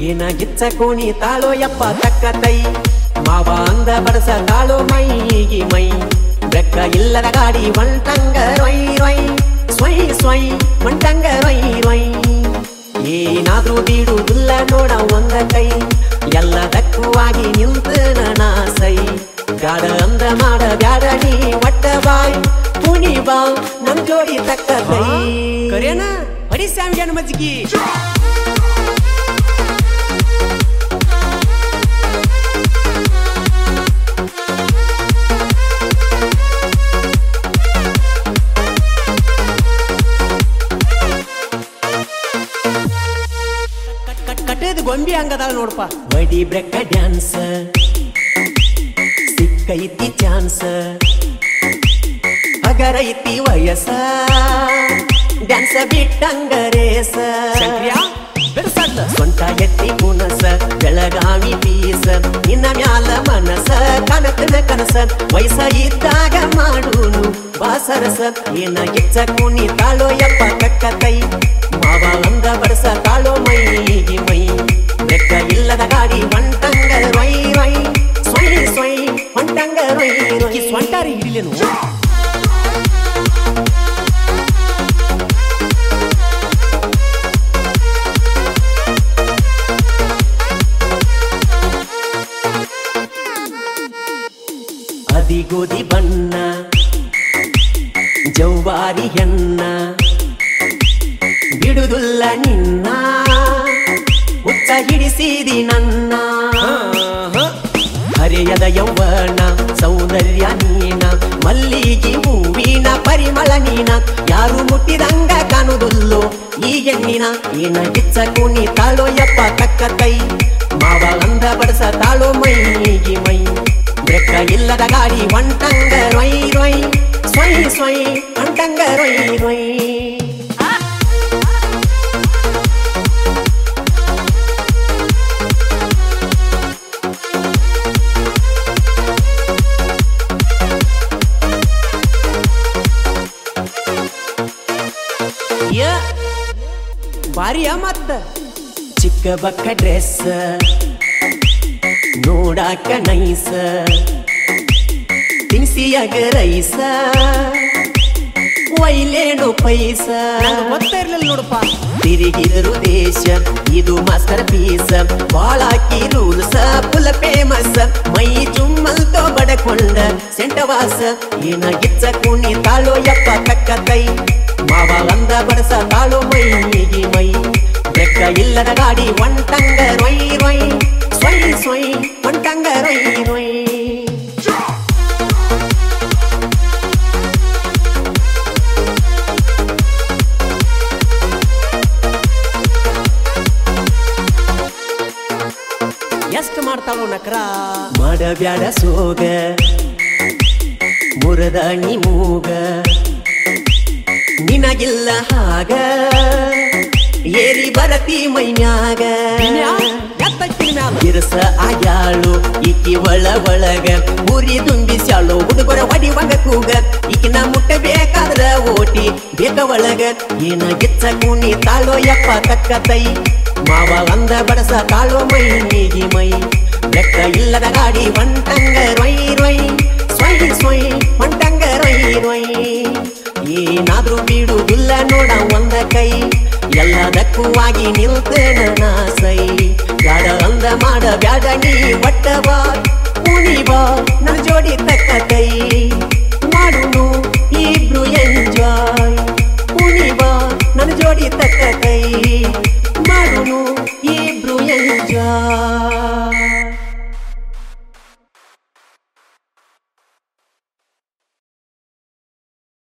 ಏನ ಗಿಚ್ಚ ಕೋಣಿ ತಾಳೋ ಯಪ್ಪ ತಕ್ಕ ತೈ ಮಾವ ಅಂದ ಬಡಸ ತಾಳೋ ಮೈಗಿ ಮೈ ಬೆಕ್ಕ ಇಲ್ಲದ ಗಾಡಿ ಒಂಟಂಗ ರೊಯ್ ರೊಯ್ ಸ್ವಯ್ ಸ್ವಯ್ ಒಂಟಂಗ ರೊಯ್ ರೊಯ್ ಏನಾದ್ರೂ ಬೀಡುವುದಿಲ್ಲ ನೋಡ ಒಂದ ಕೈ ಎಲ್ಲದಕ್ಕೂ ಆಗಿ ನಿಂತ ನಾ ಸೈ ಬ್ಯಾಡ ಅಂದ ಮಾಡ ಬ್ಯಾಡ ನೀ ಒಟ್ಟ ಬಾಯ್ ಪುಣಿ ಬಾ ನಮ್ ಜೋಡಿ ತಕ್ಕ ಕೈ ಕರೇನ ಹೊಡಿ ಸ್ವಾಮಿಗೆ ಮಜ್ಜಿಗೆ ಕಟ್ಟೇದು ಗೊಂಬಿ ಹಂಗದಾಳ ನೋಡಪ್ಪ ಬಡಿ ಬ್ರೆಕ್ಕ ಡ್ಯಾನ್ಸ್ ಸಿಕ್ಕೈತಿ ಚಾನ್ಸ್ ಹಗರೈತಿ ವಯಸ್ಸ ಡ್ಯಾನ್ಸ ಬಿಟ್ಟಂಗ ರೇಸ ಶಂಕ್ರಿಯ ಬೆರ್ಸಡ್ಲ ಸ್ವಂತ ಎತ್ತಿ ಕುನಸ ಬೆಳಗಾವಿ ಪೀಸ ನಿನ್ನ ಮ್ಯಾಲ ಮನಸ ಕನಕನ ಕನಸ ವಯಸ್ಸ ಇದ್ದಾಗ ಮಾಡೂನು ಬಾಸರಸ ಏನ ಗಿಚ್ಚ ಕುಣಿ ತಾಳೋ ಯಪ್ಪ ಕಕ್ಕ ಕೈ ಮಾವ ಅಂದ ಬಡಸ ತಾಳೋ ಮೈಗಿ ಮೈ ಬೆಕ್ಕ ಇಲ್ಲದ ಗಾಡಿ ಒಂಟಂಗ ರೊಯ್ ರೊಯ್ ಸ್ವಯ್ ಸ್ವಯ್ ಒಂಟಂಗ ರೊಯ್ ಈ ರೊಯ್ ಸ್ವಂಟಾರಿ ಹಿಡಿಲೇನು ಅದಿಗೋದಿ ಬಣ್ಣ ಜೌವಾರಿ ಹೆಣ್ಣ ಬಿಡುದುಲ್ಲ ನಿನ್ನ ಉಚ್ಚ ಹಿಡಿಸಿದಿ ನನ್ನ ಹರೆಯದ ಯೌವನ ಸೌಂದರ್ಯ ನೀನ ಮಲ್ಲಿಗೆ ಹೂವಿನ ಪರಿಮಳ ನೀನ ಯಾರು ಮುಟ್ಟಿದಂಗ ಕಾಣುವುದಿಲ್ಲೋ ಈ ಹೆಣ್ಣಿನ ಏನ ಗಿಚ್ಚ ಕುಣಿ ತಾಳೋ ಯಪ್ಪ ಕಕ್ಕ ಕೈ ಮಾವ ಅಂದ ಬಡಸ ತಾಳೋ ಮೈಗಿ ಮೈ ಬೆಕ್ಕ ಇಲ್ಲದ ಗಾಡಿ ಒಂಟಂಗ ರೊಯ್ ರೊಯ್ ಸ್ವಯ್ ಸ್ವಯ್ ಒಂಟಂಗ ರೊಯ್ ರೊಯ್ ಯ ಬಾರಿಯ ಮತ್ತ ಚಿಕ್ಕ ಬಕ್ಕ ಡ್ರೆಸ್ ನೋಡಾಕ ನೈಸ ತಿನ್ಸಿಯಾಗ ರೈಸ ಒಯ್ಲೇನು ಪೈಸ ನಂಗ್ ಗೊತ್ತೇ ಇರ್ಲಿಲ್ಲ ನೋಡಪ್ಪ ತಿರುಗಿದರು ದೇಶ ಇದು ಮಾಸ್ಟರ್ ಪೀಸ್ ಬಾಳಾಕಿ ರೂಲ್ಸ್ ಫುಲ್ ಫೇಮಸ್ ಮೈ ಚುಮ್ಮಲ್ತೋ ಬಡಕೊಂಡ ಸೆಂಟವಾಸ ಏನ ಗಿಚ್ಚ ಕುಣಿ ತಾಳೋ ಯಪ್ಪ ಕಕ್ಕ ಕೈ ಮಾವ ಅಂದ ಬಡಸ ತಾಳೋ ಮೈಗಿ ಮೈ ಬೆಕ್ಕ ಇಲ್ಲದ ಗಾಡಿ ಒಂಟಂಗ ರೊಯ್ ರೊಯ್ ಸ್ವಯ್ ಸ್ವಯ್ ಒಂಟಂಗ ರೊಯ್ ರೊಯ್ ಎಷ್ಟ್ ಮಾಡ್ತಾಳೋ ನಕ್ರ ಮಾಡಬ್ಯಾಡ ಸೋಗ ಮುರದ ಮೂಗ ನಿನಗಿಲ್ಲ ಹಾಗ ಏರಿ ಬರತಿ ಮೈನ್ಯಾಗ ಎತ್ತಕ್ಕಿನ ಮ್ಯಾಲ ಬಿರುಸ ಆಯಾಳು ಈಕಿ ಒಳ ಒಳಗ ಉರಿ ತುಂಬಿಸ್ಯಾಳು ಹುಡುಗರ ಹೊಡಿವಂಗ ಕೂಗ ಈಕಿನ ಮುಟ್ಟಬೇಕಾದ್ರ ಓಟಿ ಬೇಕ ಒಳಗ ಏನ ಗಿಚ್ಚ ಕುಣಿ ತಾಳೋ ಯಪ್ಪ ತಕ್ಕ ತೈ ಮಾವ ಅಂದ ಬಡಸ ತಾಳೋ ಮೈಗಿ ಮೈ ಬೆಕ್ಕ ಇಲ್ಲದ ಗಾಡಿ ಒಂಟಂಗ ರೊಯ್ ರೊಯ್ ಸ್ವಯ್ ಸ್ವಯ್ ಒಂಟಂಗ ರೊಯ್ ರೊಯ್ ಏನಾದ್ರೂ ಬೀಡುವುದಿಲ್ಲ ನೋಡ ಒಂದ ಕೈ ಎಲ್ಲದಕ್ಕೂ ಆಗಿ ನಿಲ್ತೇನ ನಾ ಸೈ ಬ್ಯಾಡ ಅಂದ ಮಾಡ ಬ್ಯಾಡ ನೀ ಒಟ್ಟ ಬಾ ಉಣಿ ಬಾ ನನ್ನ ಜೋಡಿ ತಕ್ಕ ಕೈ ಮಾಡುನು ಇಬ್ರು ಎಂಜಾಯ್ ಉಣಿ ಬಾ ನನ್ನ ಜೋಡಿ ತಕ್ಕ ಕೈ